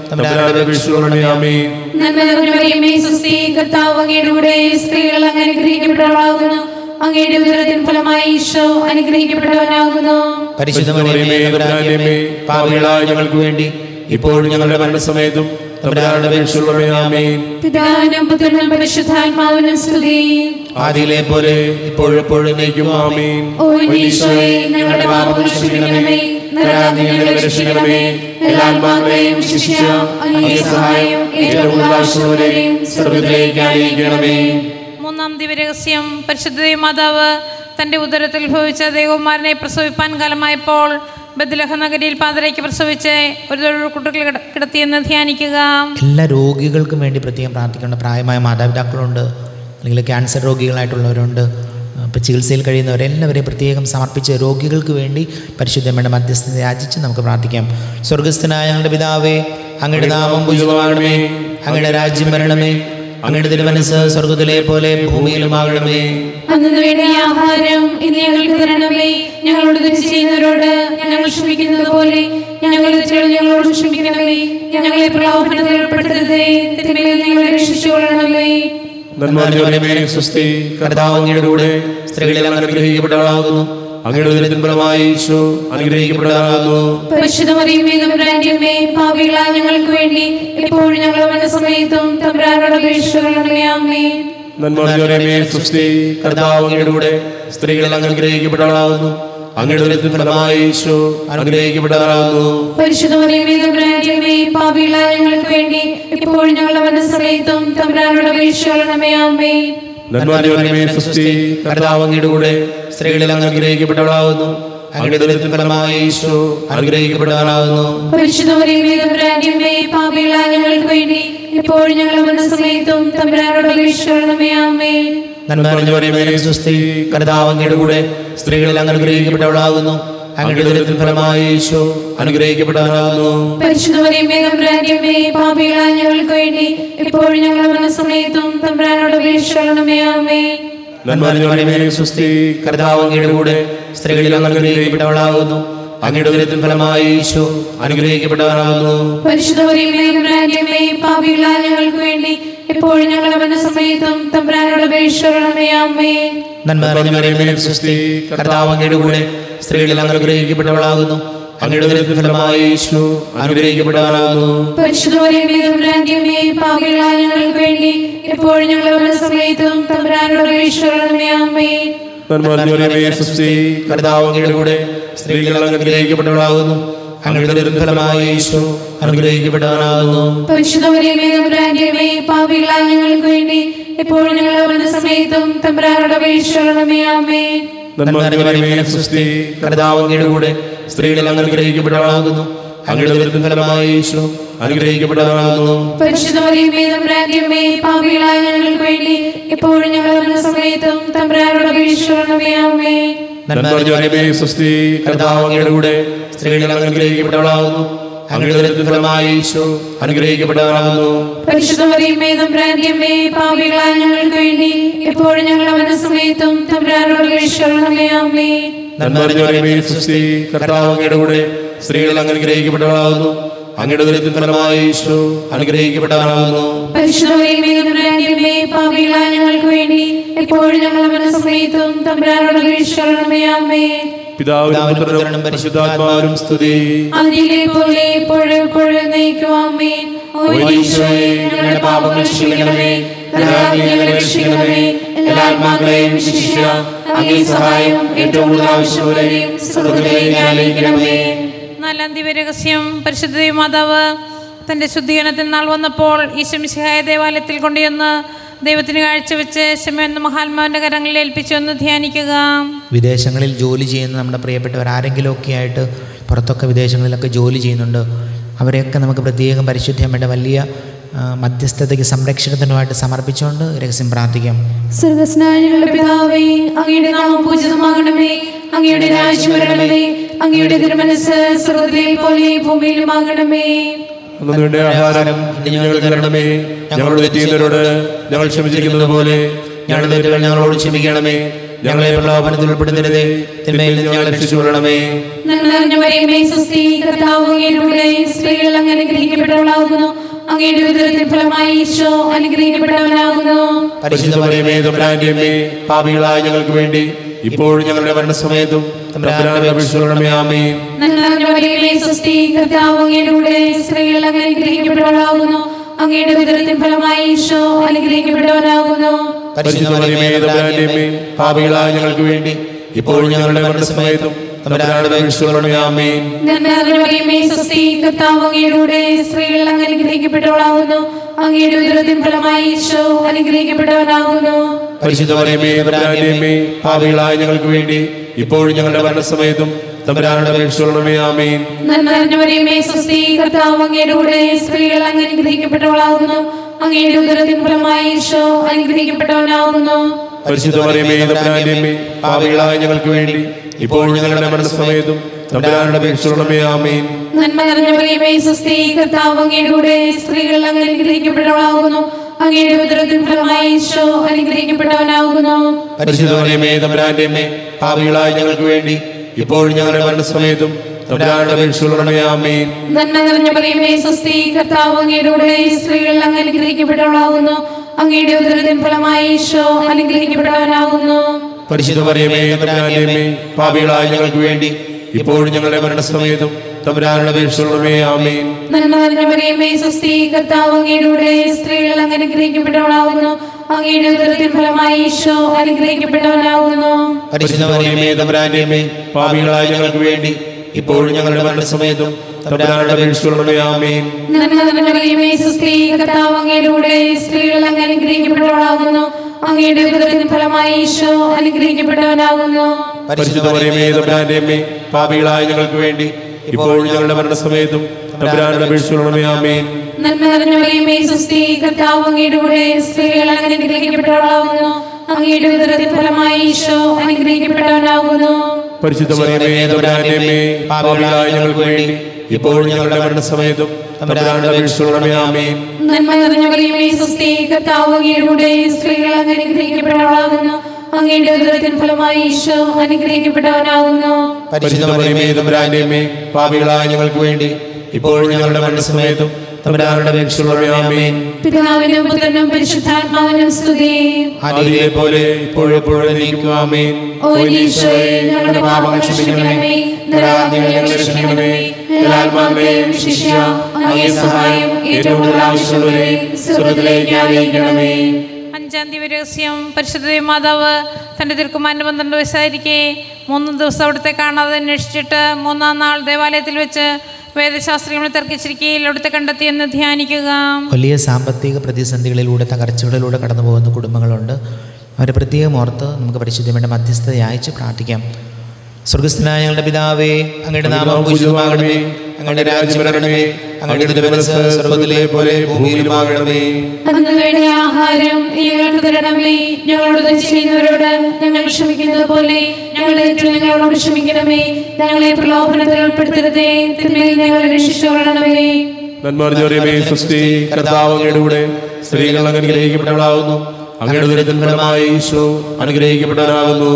S1: തമ്പുരാനുടെ അപേക്ഷകളുടെ ആമേൻ
S3: നന്മ സുസ്ഥി കർത്താവ് അങ്ങയുടെ കൂടെ സ്ത്രീകൾ അങ്ങ് അനുഗ്രഹിക്കപ്പെട്ടവളാകുന്നു അങ്ങയുടെ ഉദരത്തിൻ ഫലമായി ഈശോ അനുഗ്രഹിക്കപ്പെട്ടവനാകുന്നു
S4: പരിശുദ്ധ
S1: പരിശുദ്ധമറിയമേ തമ്പുരാന്റെ അമ്മേ, പാപികളായ ഞങ്ങൾക്ക് വേണ്ടി ഇപ്പോഴും ഞങ്ങളുടെ മരണസമയത്തും തമ്പുരാനുടെ അപേക്ഷകളുടെ ആമേൻ
S3: പിതാവിനും പുത്രനും പരിശുദ്ധാത്മാവിനും സ്തുതി
S1: ആദിയിലെ പോലെ ഇപ്പോഴെപ്പോഴും നയിക്കും ആമേൻ
S3: ഓ ഈശോയെ ഞങ്ങളുടെ പാപങ്ങൾ ക്ഷമിക്കണമേ നരകാഗ്നി ഞങ്ങളെ രക്ഷിക്കണമേ എല്ലാ ആത്മാക്കളെയും ശിക്ഷിച്ച അങ്ങേ സഹായം ഏറ്റവും കൂടുതൽ ആവശ്യമുള്ളവരെയും സ്വർഗത്തിലേക്ക് ആനയിക്കണമേ
S2: മൂന്നാം ദിവരഹസ്യം പരിശുദ്ധ മാതാവ് തൻ്റെ ഉദരത്തിൽ ഭവിച്ച ദേവകുമാരനെ പ്രസവിപ്പാൻ കാലമായപ്പോൾ ബദ്ലഹ നഗരിയിൽ പാതരയ്ക്ക് പ്രസവിച്ച് ഒരു തൊഴിൽ കുട്ടികൾ കിട- കിടത്തിയെന്ന് ധ്യാനിക്കുക
S4: എല്ലാ രോഗികൾക്കും വേണ്ടി പ്രത്യേകം പ്രാർത്ഥിക്കേണ്ട പ്രായമായ മാതാപിതാക്കളുണ്ട് അല്ലെങ്കിൽ ക്യാൻസർ രോഗികളായിട്ടുള്ളവരുണ്ട് ഇപ്പോൾ ചികിത്സയിൽ കഴിയുന്നവരെല്ലാവരെയും പ്രത്യേകം സമർപ്പിച്ച് രോഗികൾക്ക് വേണ്ടി പരിശുദ്ധമ്മയുടെ മധ്യസ്ഥത യാചിച്ച് നമുക്ക് പ്രാർത്ഥിക്കാം സ്വർഗസ്ഥനായ ഞങ്ങളുടെ പിതാവേ അങ്ങയുടെ നാമം പൂജിതമാകണമേ അങ്ങയുടെ രാജ്യം വരണമേ അങ്ങയുടെ തിരുമനസ് സ്വർഗത്തിലെ പോലെ ഭൂമിയിലുമാകണമേ
S3: അന്നു വേണ്ടിയ ആഹാരം ഇന്ന് ഞങ്ങൾക്ക് തരണമേ ഞങ്ങളോട് തെറ്റ് ചെയ്യുന്നവരോട് ഞങ്ങൾ ക്ഷമിക്കുന്നത് പോലെ ഞങ്ങളുടെ തെറ്റുകൾ ഞങ്ങളോട് ക്ഷമിക്കണമേ ഞങ്ങളെ പ്രലോഭനത്തിൽ ഉൾപ്പെടുത്തരുതേ തിന്മയിൽ നിന്ന് ഞങ്ങളെ രക്ഷിച്ചുകൊള്ളണമേ
S1: നന്മ സ്വസ്തി കർത്താവ് അങ്ങയുടെ കൂടെ സ്ത്രീകളിൽ അങ്ങ് അനുഗ്രഹിക്കപ്പെട്ടവളാകുന്നു അങ്ങയുടെ ഉദരത്തിൻ ഫലമായി ഈശോ അനുഗ്രഹിക്കപ്പെട്ടവളാകുന്നു
S3: പരിശുദ്ധമറിയുമേ തമ്പുരാന്റെയമ്മേ പാപികളായ ഞങ്ങൾക്ക് വേണ്ടി എപ്പോഴും ഞങ്ങളുടെ മനസ്സമയത്തും തമ്പുരാനോട് അപേക്ഷിക്കണമേ അമ്മേ
S1: നന്മ സ്വസ്തി കർത്താവ് അങ്ങയുടെ കൂടെ സ്ത്രീകളിൽ അങ്ങ് അനുഗ്രഹിക്കപ്പെട്ടവളാകുന്നു അങ്ങയുടെ ഉദരത്തിൻ ഫലമായി ഈശോ അനുഗ്രഹിക്കപ്പെട്ടവളാകുന്നു
S3: പരിശുദ്ധമറിയുമേ തമ്പുരാന്റെയമ്മേ പാപികളായ ഞങ്ങൾക്ക് വേണ്ടി എപ്പോഴും ഞങ്ങളുടെ മനസ്സമയത്തും തമ്പുരാനോട് അപേക്ഷിക്കണമേ അമ്മേ
S1: നന്മ സ്വസ്തി കർത്താവ് അങ്ങയുടെ കൂടെ സ്ത്രീകളിൽ അങ്ങ് അനുഗ്രഹിക്കപ്പെട്ടവളാകുന്നു അങ്ങയുടെ ഉദരത്തിൻ ഫലമായി ഈശോ അനുഗ്രഹിക്കപ്പെട്ടവളാകുന്നു
S3: പരിശുദ്ധമറിയുമേ തമ്പുരാന്റെയമ്മേ പാപികളായ ഞങ്ങൾക്ക് വേണ്ടി എപ്പോഴും ഞങ്ങളുടെ മനസ്സമയത്തും തമ്പുരാനോട് അപേക്ഷിക്കണമേ അമ്മേ
S4: നന്മ നിറഞ്ഞവരെ സ്വസ്തി കർത്താവ് അങ്ങയുടെ കൂടെ സ്ത്രീകളിൽ അങ്ങ് അനുഗ്രഹിക്കപ്പെട്ടവളാകുന്നു അങ്ങയുടെ ഉദരത്തിൻ ഫലമായി ഈശോ അനുഗ്രഹിക്കപ്പെട്ടവനാകുന്നു
S3: പരിശുദ്ധമറിയുമേ തമ്പുരാന്റെയമ്മേ പാപികളായ ഞങ്ങൾക്ക് വേണ്ടി എപ്പോഴും ഞങ്ങളുടെ മനസ്സമയത്തും തമ്പുരാനോട് അപേക്ഷിക്കണമേ അമ്മേ
S1: നന്മ നിറഞ്ഞവരെ സ്വസ്തി കർത്താവ് അങ്ങയുടെ കൂടെ സ്ത്രീകളിൽ അങ്ങ് അനുഗ്രഹിക്കപ്പെട്ടവളാകുന്നു അങ്ങയുടെ ഉദരത്തിൻ ഫലമായി ഈശോ അനുഗ്രഹിക്കപ്പെട്ടവനാകുന്നു
S3: പരിശുദ്ധമറിയുമേ തമ്പുരാന്റെയമ്മേ പാപികളായ ഞങ്ങൾക്ക് വേണ്ടി എപ്പോഴും ഞങ്ങളുടെ മനസ്സമയത്തും തമ്പുരാനോട് അപേക്ഷിക്കണമേ അമ്മേ
S4: നന്മ നിറഞ്ഞവരെ സ്വസ്തി കർത്താവ് അങ്ങയുടെ കൂടെ സ്ത്രീകളിൽ അങ്ങ് അനുഗ്രഹിക്കപ്പെട്ടവളാകുന്നു അങ്ങയുടെ ഉദരത്തിൻ ഫലമായി ഈശോ അനുഗ്രഹിക്കപ്പെട്ടവനാകുന്നു
S3: പരിശുദ്ധമറിയുമേ തമ്പുരാന്റെയമ്മേ പാപികളായ ഞങ്ങൾക്ക് വേണ്ടി എപ്പോഴും ഞങ്ങളുടെ മനസ്സമയത്തും തമ്പുരാനോട് അപേക്ഷിക്കണമേ അമ്മേ
S1: നന്മ നിറഞ്ഞവരെ സ്വസ്തി കർത്താവ് അങ്ങയുടെ കൂടെ സ്ത്രീകളിൽ അങ്ങ് അനുഗ്രഹിക്കപ്പെട്ടവളാകുന്നു അങ്ങയുടെ ഉദരത്തിൻ ഫലമായി ഈശോ അനുഗ്രഹിക്കപ്പെട്ടവനാകുന്നു
S3: പരിശുദ്ധമറിയമേ തമ്പുരാന്റെയമേ പാപികളായ ഞങ്ങൾക്ക് വേണ്ടി എപ്പോഴും ഞങ്ങളുടെ മരണസമയത്തും തമ്പുരാനോട് അപേക്ഷിക്കണമേ അമ്മേ
S1: നന്മ നിറഞ്ഞവരെ സ്വസ്തി കർത്താവ് അങ്ങയുടെ കൂടെ സ്ത്രീകളിൽ അങ്ങ് അനുഗ്രഹിക്കപ്പെട്ടവളാകുന്നു അങ്ങയുടെ ഉദരത്തിൻ ഫലമായി ഈശോ അനുഗ്രഹിക്കപ്പെട്ടവനാകുന്നു
S3: പരിശുദ്ധമറിയമേ തമ്പുരാന്റെയമേ പാപികളായ ഞങ്ങൾക്ക് വേണ്ടി എപ്പോഴും ഞങ്ങളുടെ മരണസമയത്തും തമ്പുരാനോട് അപേക്ഷിക്കണമേ അമ്മേ
S1: നന്മ നിറഞ്ഞവരെ സ്വസ്തി കർത്താവ് അങ്ങയുടെ കൂടെ സ്ത്രീകളിൽ അങ്ങ് അനുഗ്രഹിക്കപ്പെട്ടവളാകുന്നു അങ്ങയുടെ ഉദരത്തിൻ ഫലമായി ഈശോ അനുഗ്രഹിക്കപ്പെട്ടവനാകുന്നു
S3: പരിശുദ്ധമറിയമേ തമ്പുരാന്റെയമേ പാപികളായ ഞങ്ങൾക്ക് വേണ്ടി എപ്പോഴും ഞങ്ങളുടെ മരണസമയത്തും തമ്പുരാനോട് അപേക്ഷിക്കണമേ അമ്മേ
S1: നന്മ നിറഞ്ഞവരെ സ്വസ്തി കർത്താവ് അങ്ങയുടെ കൂടെ സ്ത്രീകളിൽ അങ്ങ് അനുഗ്രഹിക്കപ്പെട്ടവളാകുന്നു അങ്ങയുടെ ഉദരത്തിൻ ഫലമായി ഈശോ അനുഗ്രഹിക്കപ്പെട്ടവനാകുന്നു
S3: പരിശുദ്ധമറിയമേ തമ്പുരാന്റെയമേ പാപികളായ ഞങ്ങൾക്ക് വേണ്ടി എപ്പോഴും ഞങ്ങളുടെ മരണസമയത്തും തമ്പുരാനോട് അപേക്ഷിക്കണമേ അമ്മേ
S1: പിതാവിനും പുത്രനും പരിശുദ്ധാത്മാവിനും സ്തുതി
S3: അതിലെ പോലെ എപ്പോഴും എപ്പോഴും നയിക്കുവാമേ ഓ ഈശോയെ ഞങ്ങളുടെ പാപങ്ങൾ ക്ഷമിക്കണമേ നരകാഗ്നി ഞങ്ങളെ രക്ഷിക്കണമേ എല്ലാ ആത്മാക്കളെയും ശിക്ഷിക്കുക അങ്ങേ സഹായം ഏറ്റവും കൂടുതൽ ആവശ്യമുള്ളവരെയും സ്വർഗ്ഗത്തിലേക്ക് ആനയിക്കണമേ
S2: നാലാം ദിവ്യരഹസ്യം പരിശുദ്ധ മാതാവ് തൻ്റെ ശുദ്ധീകരണത്തിന് നാൾ വന്നപ്പോൾ ഈശമിശിഹായ ദേവാലയത്തിൽ കൊണ്ടുവന്ന് ദൈവത്തിന് കാഴ്ചവെച്ച് ശമെന്ന മഹാത്മാവിൻ്റെ കരങ്ങളിൽ ഏൽപ്പിച്ചു എന്ന് ധ്യാനിക്കുക
S4: വിദേശങ്ങളിൽ ജോലി ചെയ്യുന്ന നമ്മുടെ പ്രിയപ്പെട്ടവർ ആരെങ്കിലുമൊക്കെ ആയിട്ട് പുറത്തൊക്കെ വിദേശങ്ങളിലൊക്കെ ജോലി ചെയ്യുന്നുണ്ട് അവരെയൊക്കെ നമുക്ക് പ്രത്യേകം പരിശുദ്ധമ്മയുടെ വലിയ ആ, മധ്യസ്ഥതയ്ക്ക് സംരക്ഷണത്തിനുമായിട്ട് സമർപ്പിച്ചുകൊണ്ട് രഹസ്യം പ്രാർത്ഥിക്കാം
S3: സ്വർഗസ്നായ ഞങ്ങളുടെ പിതാവേ അങ്ങയുടെ നാമം പൂജിതമാകണമേ അങ്ങയുടെ രാജ്യം വരണമേ അങ്ങയുടെ തിരുമനസ് സ്വർഗത്തിലെ പോലെ ഭൂമിയിലുമാകണമേ
S1: അന്നതിന്റെ ആഹാരം ഇന്ന് ഞങ്ങൾക്ക് തരണമേ ഞങ്ങളുടെ തെറ്റുന്നവരോട് ഞങ്ങൾ ക്ഷമിച്ചിരിക്കുന്നത് പോലെ ഞങ്ങളുടെ തെറ്റുകൾ ഞങ്ങളോട് ക്ഷമിക്കണമേ ഞങ്ങളെ പ്രലോഭനത്തിൽ ഉൾപ്പെടുത്തരുതേ തിന്മയിൽ നിന്ന് ഞങ്ങളെ രക്ഷിച്ചുകൊള്ളണമേ
S3: നന്മ മറിയമേ സുസ്തി കർത്താവ് അങ്ങയുടെ സ്ത്രീകൾ അങ്ങ് അനുഗ്രഹിക്കപ്പെട്ടവളാകുന്നു അങ്ങയുടെ ഉദരത്തിൻ ഫലമായി ഈശോ അനുഗ്രഹിക്കപ്പെട്ടവനാകുന്നു
S1: പരിശുദ്ധ മറിയമേ തമ്പുരാന്റെ അമ്മേ പാപികളായ ഞങ്ങൾക്ക് വേണ്ടി ഇപ്പോഴും ഞങ്ങളുടെ മരണസമയത്തും തമ്പുരാന്റെ അപേക്ഷിച്ചുകൊള്ളണമേ ആമേൻ
S3: നന്മ മറിയമേ സുസ്തി കർത്താവ് അങ്ങയുടെ സ്ത്രീകൾ അങ്ങ് അനുഗ്രഹിക്കപ്പെട്ടവളാകുന്നു അങ്ങയുടെ ഉദരത്തിൻ ഫലമായി ഈശോ അനുഗ്രഹിക്കപ്പെട്ടവനാകുന്നു
S1: പരിശുദ്ധ മറിയമേ തമ്പുരാന്റെ അമ്മേ പാപികളായ ഞങ്ങൾക്ക് വേണ്ടി ഇപ്പോഴും ഞങ്ങളുടെ മരണസമയത്തും തമ്പുരാന്റെ അപേക്ഷിച്ചുകൊള്ളണമേ ആമേൻ
S3: നന്മ മറിയമേ സുസ്തി കർത്താവ് അങ്ങയുടെ സ്ത്രീകൾ അങ്ങ് അനുഗ്രഹിക്കപ്പെട്ടവളാകുന്നു അങ്ങയുടെ ഉദരത്തിൻ ഫലമായി ഈശോ അനുഗ്രഹിക്കപ്പെട്ടവനാകുന്നു
S1: പരിശുദ്ധ മറിയമേ തമ്പുരാന്റെ അമ്മേ പാപികളായ ഞങ്ങൾക്ക് വേണ്ടി ഇപ്പോഴും ഞങ്ങളുടെ മരണസമയത്തും തമ്പുരാന്റെ അപേക്ഷിച്ചുകൊള്ളണമേ ആമേൻ
S3: നന്മ മറിയമേ സുസ്തി കർത്താവ് അങ്ങയുടെ സ്ത്രീകൾ അങ്ങ് അനുഗ്രഹിക്കപ്പെട്ടവളാകുന്നു അങ്ങയുടെ ഉദരത്തിൻ ഫലമായി ഈശോ അനുഗ്രഹിക്കപ്പെട്ടവനാകുന്നു
S1: പരിശുദ്ധ മറിയമേ തമ്പുരാന്റെ അമ്മേ പാപികളായ ഞങ്ങൾക്ക് വേണ്ടി ഇപ്പോഴും ഞങ്ങളുടെ മരണസമയത്തും തമ്പുരാന്റെ അപേക്ഷിച്ചുകൊള്ളണമേ ആമേൻ
S3: നന്മ നിറഞ്ഞ മറിയമേ സുസ്തി കർത്താവ് അങ്ങയുടെ സ്ത്രീകൾ അങ്ങ് അനുഗ്രഹിക്കപ്പെട്ടവളാകുന്നു അങ്ങയുടെ ഉദരത്തിൻ ഫലമായി ഈശോ അനുഗ്രഹിക്കപ്പെട്ടവനാകുന്നു
S1: പരിശുദ്ധ മറിയമേ തമ്പുരാന്റെ അമ്മേ പാപികളായ ഞങ്ങൾക്ക് വേണ്ടി ഇപ്പോഴും ഞങ്ങളുടെ മരണസമയത്തും തമ്പുരാന്റെ അപേക്ഷിച്ചുകൊള്ളണമേ ആമേൻ
S3: നന്മ നിറഞ്ഞ മറിയമേ സുസ്തി കർത്താവ് അങ്ങയുടെ സ്ത്രീകൾ അങ്ങ് അനുഗ്രഹിക്കപ്പെട്ടവളാകുന്നു അങ്ങയുടെ ഉദരത്തിൻ ഫലമായി ഈശോ അനുഗ്രഹിക്കപ്പെട്ടവനാകുന്നു
S1: പരിശുദ്ധ മറിയമേ തമ്പുരാന്റെ അമ്മേ പാപികളായ ഞങ്ങൾക്ക് വേണ്ടി ഇപ്പോഴും ഞങ്ങളുടെ മരണസമയത്തും തമ്പുരാന്റെ അപേക്ഷിച്ചുകൊള്ളണമേ ആമേൻ
S3: നന്മ നിറഞ്ഞ മറിയമേ സുസ്തി കർത്താവ് അങ്ങയുടെ സ്ത്രീകൾ അങ്ങ് അനുഗ്രഹിക്കപ്പെട്ടവളാകുന്നു അങ്ങയുടെ ഉദരത്തിൻ ഫലമായി ഈശോ അനുഗ്രഹിക്കപ്പെട്ടവനാകുന്നു
S1: പരിശുദ്ധ മറിയമേ തമ്പുരാന്റെ അമ്മേ പാപികളായ ഞങ്ങൾക്ക് വേണ്ടി ഇപ്പോഴും ഞങ്ങളുടെ മരണസമയത്തും തമ്പുരാന്റെ അപേക്ഷിച്ചുകൊള്ളണമേ ആമേൻ
S3: നന്മ നിറഞ്ഞ മറിയമേ സുസ്തി കർത്താവ് അങ്ങയുടെ സ്ത്രീകൾ അങ്ങ് അനുഗ്രഹിക്കപ്പെട്ടവളാകുന്നു അങ്ങയുടെ ഉദരത്തിൻ ഫലമായി ഈശോ അനുഗ്രഹിക്കപ്പെട്ടവനാകുന്നു
S1: പരിശുദ്ധ മറിയമേ തമ്പുരാന്റെ അമ്മേ പാപികളായ ഞങ്ങൾക്ക് വേണ്ടി ഇപ്പോഴും ഞങ്ങളുടെ മരണസമയത്തും തമ്പുരാന്റെ അപേക്ഷിച്ചുകൊള്ളണമേ ആമേൻ
S3: നന്മ നിറഞ്ഞ മറിയമേ സുസ്തി കർത്താവ് അങ്ങയുടെ സ്ത്രീകൾ അങ്ങ് അനുഗ്രഹിക്കപ്പെട്ടവളാകുന്നു അങ്ങയുടെ ഉദരത്തിൻ ഫലമായി ഈശോ അനുഗ്രഹിക്കപ്പെട്ടവനാകുന്നു
S1: പരിശുദ്ധ മറിയമേ തമ്പുരാന്റെ അമ്മേ പാപികളായ ഞങ്ങൾക്ക് വേണ്ടി ഇപ്പോഴും ഞങ്ങളുടെ മരണസമയത്തും തമ്പുരാന്റെ അപേക്ഷിച്ചുകൊള്ളണമേ ആമേൻ
S3: നന്മ നിറഞ്ഞ മറിയമേ സുസ്തി കർത്താവ് അങ്ങയുടെ സ്ത്രീകൾ അങ്ങ് അനുഗ്രഹിക്കപ്പെട്ടവളാകുന്നു അങ്ങയുടെ ഉദരത്തിൻ ഫലമായി ഈശോ അനുഗ്രഹിക്കപ്പെട്ടവനാകുന്നു
S1: പരിശുദ്ധ മറിയമേ തമ്പുരാന്റെ അമ്മേ പാപികളായ ഞങ്ങൾക്ക് വേണ്ടി ഇപ്പോഴും ഞങ്ങളുടെ മരണസമയത്തും തമ്പുരാന്റെ അപേക്ഷിച്ചുകൊള്ളണമേ ആമേൻ
S3: പിതാവിനും പുത്രനും പരിശുദ്ധാത്മാവിനും സ്തുതി
S1: ആദിയിലെ പോലെ ഇപ്പോഴും എപ്പോഴും നീക്കുക ആമേൻ
S3: ഓ ഈശോയെ ഞങ്ങളുടെ പാപങ്ങൾ ക്ഷമിക്കണമേ നിരാധികളെ രക്ഷിക്കണമേ എല്ലാത്മാക്കളെയും ശിഷ്യ അങ്ങേ സഹായം ഏറ്റവും കൂടുതൽ ആവശ്യമുള്ളവരെ സ്വർഗത്തിലേക്ക് ആനയിക്കണമേ
S2: അഞ്ചാം തീയതി രഹസ്യം പരിശുദ്ധ മാതാവ് തൻ്റെ തിരുക്കുമാരൻ്റെ പന്ത്രണ്ട് വയസ്സായിരിക്കെ മൂന്ന് ദിവസം അവിടുത്തെ കാണാതെ അന്വേഷിച്ചിട്ട് മൂന്നാം നാൾ ദേവാലയത്തിൽ വെച്ച് വേദശാസ്ത്രികളെ തർക്കിച്ചിരിക്കയിൽ അവിടുത്തെ കണ്ടെത്തിയെന്ന് ധ്യാനിക്കുക
S4: വലിയ സാമ്പത്തിക പ്രതിസന്ധികളിലൂടെ തകർച്ചകളിലൂടെ കടന്നു പോകുന്ന കുടുംബങ്ങളുണ്ട് അവരെ പ്രത്യേകം ഓർത്ത് നമുക്ക് പരിശുദ്ധമയുടെ മധ്യസ്ഥത അയച്ച് പ്രാർത്ഥിക്കാം സ്വർഗസ്ഥനായ ഞങ്ങളുടെ പിതാവേ അങ്ങയുടെ നാമം പൂജിതമാകണമേ അങ്ങയുടെ രാജ്യം വരണമേ അങ്ങയുടെ തിരുമനസ് സ്വർഗത്തിലെ പോലെ ഭൂമിയിലുമാകണമേ
S3: അന്ന് വേണ്ട ആഹാരം ഞങ്ങൾക്ക് തരണമേ ഞങ്ങളോട് തെറ്റ് ചെയ്യുന്നവരോട് ഞങ്ങൾ ക്ഷമിക്കുന്നത് പോലെ ഞങ്ങളുടെ തെറ്റുകൾ ഞങ്ങളോട് ക്ഷമിക്കണമേ ഞങ്ങളെ പ്രലോഭനത്തിൽ ഉൾപ്പെടുത്തരുതേ തിന്മയിൽ ഞങ്ങളെ രക്ഷിച്ചുകൊള്ളണമേ
S1: നന്മറിഞ്ഞവരെമേ സൃഷ്ടി കർത്താവ് അങ്ങയുടെ കൂടെ സ്ത്രീകൾ അനുഗ്രഹിക്കപ്പെട്ടവളാകുന്നു അങ്ങയുടെ ദുരിതം ഫലമായി ഈശോ അനുഗ്രഹിക്കപ്പെട്ടവനാകുന്നു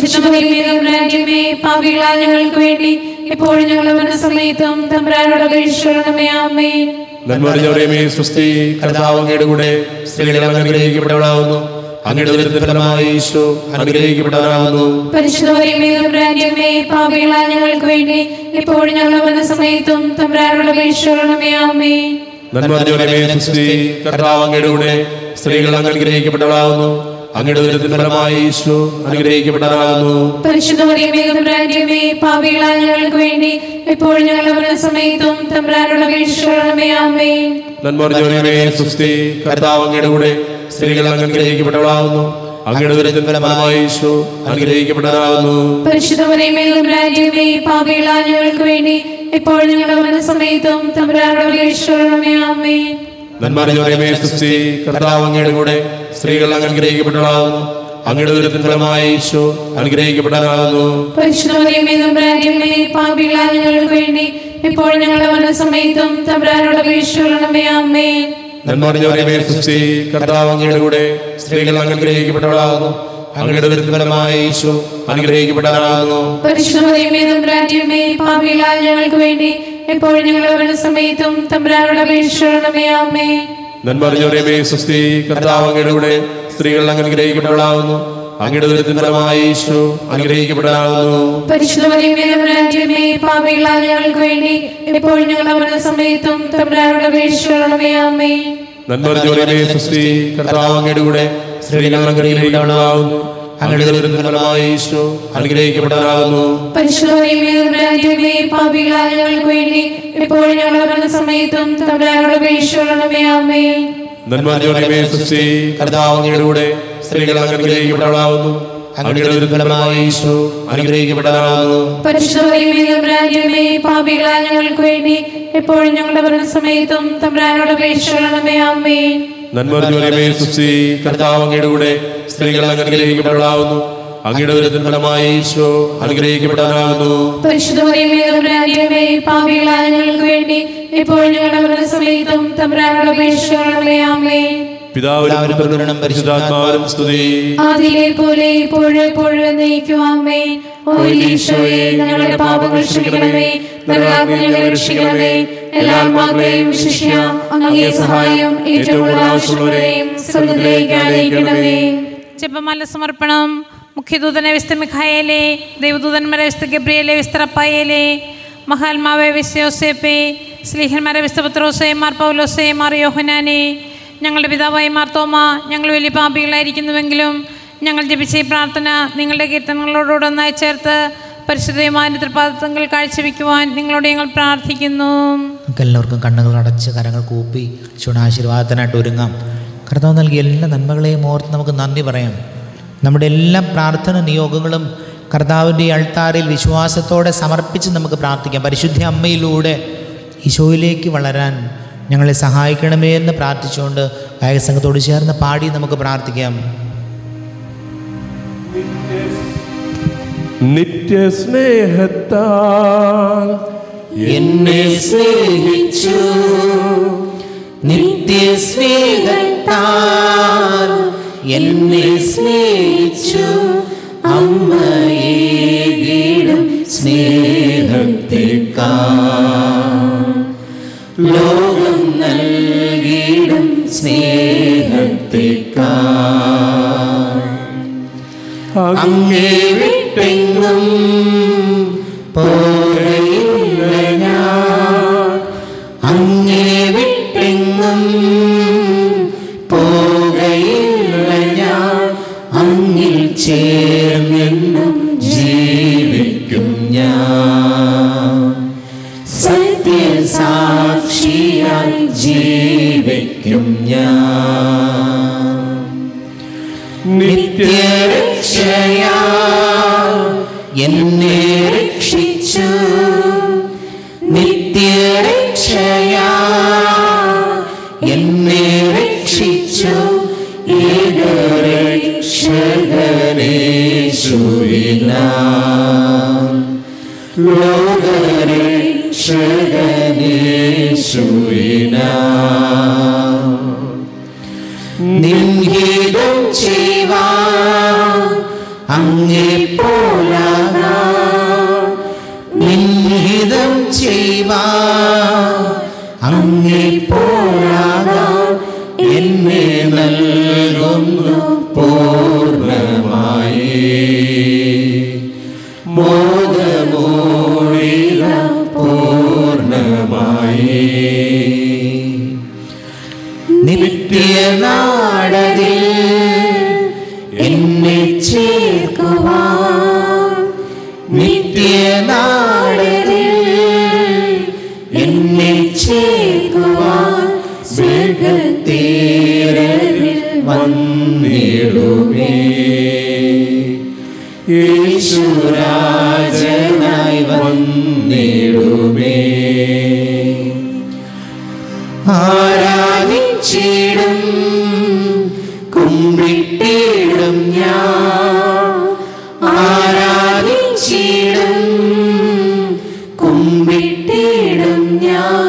S3: പരിശുദ്ധമേ പാപികളായ ഞങ്ങൾക്ക് വേണ്ടി എപ്പോഴും ഞങ്ങളുടെ മനസ്സമയത്തും തമ്പ്രാനോട് അപേക്ഷിച്ചുകൊള്ളണമേ ആമേ
S1: നന്മറിഞ്ഞവരെമേ സൃഷ്ടി കർത്താവ് അങ്ങയുടെ കൂടെ സ്ത്രീകൾ അനുഗ്രഹിക്കപ്പെട്ടവളാകുന്നു അങ്ങയുടെ ദുരിതം ഫലമായി ഈശോ അനുഗ്രഹിക്കപ്പെട്ടവനാകുന്നു
S3: പരിശുദ്ധമേ തമ്പ്രാന്റെമേ പാപികളായ ഞങ്ങൾക്ക് വേണ്ടി എപ്പോഴും ഞങ്ങളുടെ മനസ്സമയത്തും തമ്പ്രാനോട് അപേക്ഷിച്ചുകൊള്ളണമേ ആമേ
S1: നന്മറിഞ്ഞവരെമേ സൃഷ്ടി കർത്താവ് അങ്ങയുടെ കൂടെ സ്ത്രീകൾ അനുഗ്രഹിക്കപ്പെട്ടവളാകുന്നു അങ്ങയുടെ ദുരിതം ഫലമായി ഈശോ അനുഗ്രഹിക്കപ്പെട്ടവനാകുന്നു
S3: പരിശുദ്ധമേ തമ്പ്രാന്റെമേ പാപികളായ ഞങ്ങൾക്ക് വേണ്ടി എപ്പോഴും ഞങ്ങളുടെ മനസ്സമയത്തും തമ്പ്രാനോട് അപേക്ഷിച്ചുകൊള്ളണമേ ആമേ
S1: നന്മറിഞ്ഞവരെമേ സൃഷ്ടി കർത്താവ് അങ്ങയുടെ കൂടെ സ്ത്രീകൾ അനുഗ്രഹിക്കപ്പെട്ടവളാകുന്നു അങ്ങയുടെ ദുരിതം ഫലമായി ഈശോ അനുഗ്രഹിക്കപ്പെട്ടവനാകുന്നു
S3: പരിശുദ്ധമേ തമ്പ്രാന്റെമേ പാപികളായ ഞങ്ങൾക്ക് വേണ്ടി എപ്പോഴും ഞങ്ങളുടെ മനസ്സമയത്തും തമ്പ്രാനോട് അപേക്ഷിച്ചുകൊള്ളണമേ ആമേ
S1: നന്മറിഞ്ഞവരെമേ സൃഷ്ടി കർത്താവ് അങ്ങയുടെ കൂടെ സ്ത്രീകൾ അനുഗ്രഹിക്കപ്പെട്ടവളാകുന്നു അങ്ങയുടെ ദുരിതം ഫലമായി ഈശോ അനുഗ്രഹിക്കപ്പെട്ടവനാകുന്നു
S3: പരിശുദ്ധമേ തമ്പ്രാന്റെമേ പാപികളായ ഞങ്ങൾക്ക് വേണ്ടി എപ്പോഴും ഞങ്ങളുടെ മനസ്സമയത്തും തമ്പ്രാനോട് അപേക്ഷിച്ചുകൊള്ളണമേ ആമേ
S1: നന്മറിഞ്ഞവരെമേ സൃഷ്ടി കർത്താവ് അങ്ങയുടെ കൂടെ സ്ത്രീകൾ അനുഗ്രഹിക്കപ്പെട്ടവളാകുന്നു അങ്ങയുടെ ദുരിതഫലമായ യേശു അനുഗ്രഹിക്കപ്പെട്ടവനാകുന്നു
S3: പരിശുദ്ധമേ തമ്പുരാന്റെയുമേ പാപികളായ ഞങ്ങൾക്ക് വേണ്ടി എപ്പോഴും ഞങ്ങളുടെ മരണസമയത്തും തമ്പുരാനോട് അപേക്ഷിക്കണമേ ആമേ
S1: നന്മറിഞ്ഞവരെ സുസ്ഥി കർത്താവ് അങ്ങയുടെ കൂടെ സ്ത്രീകൾ അങ്ങ് അനുഗ്രഹിക്കപ്പെട്ടവളാകുന്നു അങ്ങയുടെ ദുരിതഫലമായ യേശു അനുഗ്രഹിക്കപ്പെട്ടവനാകുന്നു
S3: പരിശുദ്ധമേ തമ്പുരാന്റെയുമേ പാപികളായ ഞങ്ങൾക്ക് വേണ്ടി എപ്പോഴും ഞങ്ങളുടെ മരണസമയത്തും തമ്പുരാനോട് അപേക്ഷിക്കണമേ ആമേ
S1: നന്മറിഞ്ഞവരെ സുസ്ഥി കർത്താവ് അങ്ങയുടെ കൂടെ സ്ത്രീകൾ അങ്ങ് അനുഗ്രഹിക്കപ്പെട്ടവളാകുന്നു അങ്ങയുടെ ദുരിതഫലമായ യേശു അനുഗ്രഹിക്കപ്പെട്ടവനാകുന്നു
S3: പരിശുദ്ധമേ തമ്പുരാന്റെയുമേ പാപികളായ ഞങ്ങൾക്ക് വേണ്ടി എപ്പോഴും ഞങ്ങളുടെ മരണസമയത്തും തമ്പുരാനോട് അപേക്ഷിക്കണമേ ആമേ
S1: നന്മറിഞ്ഞവരെ സുസ്ഥി കർത്താവ് അങ്ങയുടെ കൂടെ സ്ത്രീകൾ അങ്ങ് അനുഗ്രഹിക്കപ്പെട്ടവളാകുന്നു അങ്ങയുടെ ദുരിതഫലമായ യേശു അനുഗ്രഹിക്കപ്പെട്ടവനാകുന്നു
S3: പരിശുദ്ധമേ തമ്പുരാന്റെയുമേ പാപികളായ ഞങ്ങൾക്ക് വേണ്ടി എപ്പോഴും ഞങ്ങളുടെ മരണസമയത്തും തമ്പുരാനോട് അപേക്ഷിക്കണമേ ആമേ
S1: നന്മറിഞ്ഞവരെ സുസ്ഥി കർത്താവ് അങ്ങയുടെ കൂടെ സ്ത്രീകൾ അങ്ങ് അനുഗ്രഹിക്കപ്പെട്ടവളാകുന്നു അങ്ങയുടെ ദുരിതഫലമായ യേശു അനുഗ്രഹിക്കപ്പെട്ടവനാകുന്നു
S3: പരിശുദ്ധമേ തമ്പുരാന്റെയുമേ പാപികളായ ഞങ്ങൾക്ക് വേണ്ടി എപ്പോഴും ഞങ്ങളുടെ മരണസമയത്തും തമ്പുരാനോട് അപേക്ഷിക്കണമേ ആമേ
S1: പിതാവിനും പുത്രനും പരിശുദ്ധാത്മാവിനും സ്തുതി
S3: ആദിയിലെ പോലെ ഇപ്പോഴും എപ്പോഴും എന്നേക്കുവാമേ ഓ ഈശോയെ ഞങ്ങളുടെ പാപങ്ങൾ ക്ഷമിക്കണമേ നരകാഗ്നി ഞങ്ങളെ രക്ഷിക്കണമേ എല്ലാ ആത്മാക്കളെയും വിശിഷ്യ അങ്ങേ സഹായം ഏറ്റവും കൂടുതൽ ആവശ്യമുള്ളവരെയും സ്വർഗത്തിലേക്ക് ആനയിക്കണമേ
S2: ജപമാല സമർപ്പണം മുഖ്യദൂതനെ വിസ്ത മിഖായേലെ ദൈവദൂതന്മാരെ വിസ്ത ഗബ്രിയേലെ വിസ്ത റപ്പായേലെ മഹാത്മാവെ വിസ്ത യോസേപ്പെ സ്ലീഹന്മാരെ വിസ്ത പത്രോസെ മാർ പൗലോസെ മാർ യോഹനാനെ ഞങ്ങളുടെ പിതാവായ മാർ തോമ ഞങ്ങൾ വലിയ പാപികളായിരിക്കുന്നുവെങ്കിലും ഞങ്ങൾ ജപിച്ച ഈ പ്രാർത്ഥന നിങ്ങളുടെ കീർത്തനങ്ങളോടൊന്നായി ചേർത്ത് പരിശുദ്ധമായ തൃപ്പാദത്തങ്ങൾ കാഴ്ചവെക്കുവാൻ നിങ്ങളോട് ഞങ്ങൾ പ്രാർത്ഥിക്കുന്നു
S4: നമുക്ക് എല്ലാവർക്കും കണ്ണുകൾ അടച്ച് കരങ്ങൾ കൂപ്പി ചുണാശീർവാദത്തിനായിട്ട് ഒരുങ്ങാം കർത്താവ് നൽകിയ എല്ലാ നന്മകളെയും ഓർത്ത് നമുക്ക് നന്ദി പറയാം നമ്മുടെ എല്ലാ പ്രാർത്ഥന നിയോഗങ്ങളും കർത്താവിൻ്റെ ഈ അൾത്താറിൽ വിശ്വാസത്തോടെ സമർപ്പിച്ച് നമുക്ക് പ്രാർത്ഥിക്കാം പരിശുദ്ധ അമ്മയിലൂടെ ഈശോയിലേക്ക് വളരാൻ ഞങ്ങളെ സഹായിക്കണമേ എന്ന് പ്രാർത്ഥിച്ചുകൊണ്ട് ഗായക സംഘത്തോട് ചേർന്ന് പാടി നമുക്ക് പ്രാർത്ഥിക്കാം
S1: നിത്യസ്നേഹത്താൽ
S4: എന്നെ സ്നേഹിച്ചു നിത്യസ്നേഹത്താൽ എന്നെ സ്നേഹിച്ചു അമ്മയെ വീടും സ്നേഹത്തേക്കാ ലോകം നൽകിയിടും സ്നേഹത്തേക്കാ അങ്ങേ വിട്ടെങ്ങും പോകയില്ല ഞാൻ അങ്ങേ വിട്ടെങ്ങും പോകയില്ല ഞാൻ അങ്ങിൽ ചേർന്നെന്നും ജീവിക്കും ഞാൻ സത്യസാക്ഷിയായി ജീവിക്കും ഞാൻ നിത്യരക്ഷയാ എന്നെ രക്ഷിച്ചു നിത്യരക്ഷയാ എന്നെ രക്ഷിച്ചു ഏകരക്ഷകനേശുവിന ലോകരക്ഷകനേശുവിന നിൻഹിതം ചെയ്വാ അങ്ങേ പോലാകാ നിൻഹിതം ചെയ്വാ അങ്ങേ പോലാകാ എന്നെ നൽകുന്നു പൂർണ്ണമായി മോദമോഴിക പൂർണ്ണമായി നിത്യനാടതിൽ എന്നെ ചേർക്കുവാൻ നിത്യനാടതിൽ എന്നെ ചേർക്കുവാൻ സ്വർഗത്തേരവിൽ വന്നിടുമേ യേശുരാജനായി വന്നിടുമേ ആരാധിച്ചിടും കുമ്പിട്ടിടും ഞാൻ ആരാധിച്ചിടും കുമ്പിട്ടിടും ഞാൻ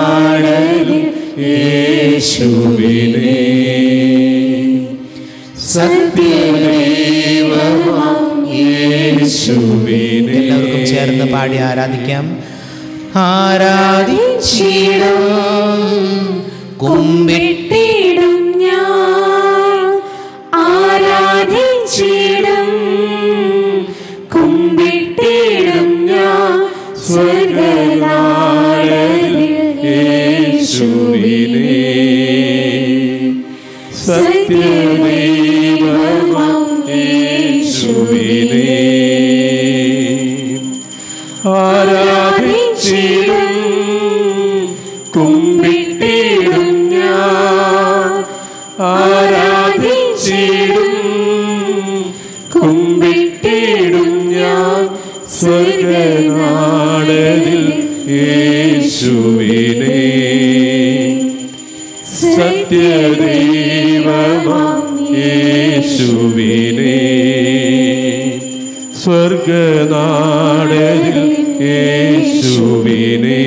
S4: സ്വർഗനാടലിൽ യേശുവിനെ എല്ലാവർക്കും ചേർന്ന് പാടി ആരാധിക്കാം ആരാധിച്ചിടും കുമ്പിട്ട്
S3: കുമ്പിട്ടിടും ഞാൻ ആരാധിച്ചിടും കുമ്പിട്ടിടും ഞാൻ സ്വർഗനാടനിൽ യേശുവിനെ സത്യദൈവമാം യേശുവിനെ ആരാധിച്ചിടും കുമ്പിട്ടിടും ഞാൻ ആരാധിച്ചിടും കുമ്പിട്ടിടും ഞാൻ സ്വർഗനാടനിൽ യേശുവിനെ സത്യദൈവമാം യേശുവിനെ സ്വർഗനാടനിൽ യേശുവിനെ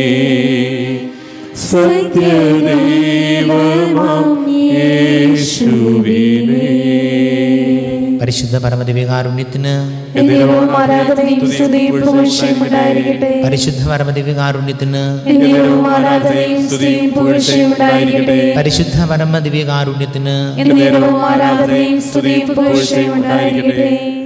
S3: സത്യദൈവമാം യേശുവിനെ
S4: പരിശുദ്ധ പരമദിവികാരുണ്യത്തിന്
S3: എന്നിലും ആരാധനയും സ്തുതിയും പുകഴ്ചയും ഉണ്ടായിരിക്കട്ടെ
S4: പരിശുദ്ധ പരമദിവികാരുണ്യത്തിന്
S3: എന്നിലും ആരാധനയും സ്തുതിയും പുകഴ്ചയും ഉണ്ടായിരിക്കട്ടെ
S4: പരിശുദ്ധ പരമദിവികാരുണ്യത്തിന്
S3: എന്നിലും ആരാധനയും സ്തുതിയും പുകഴ്ചയും ഉണ്ടായിരിക്കട്ടെ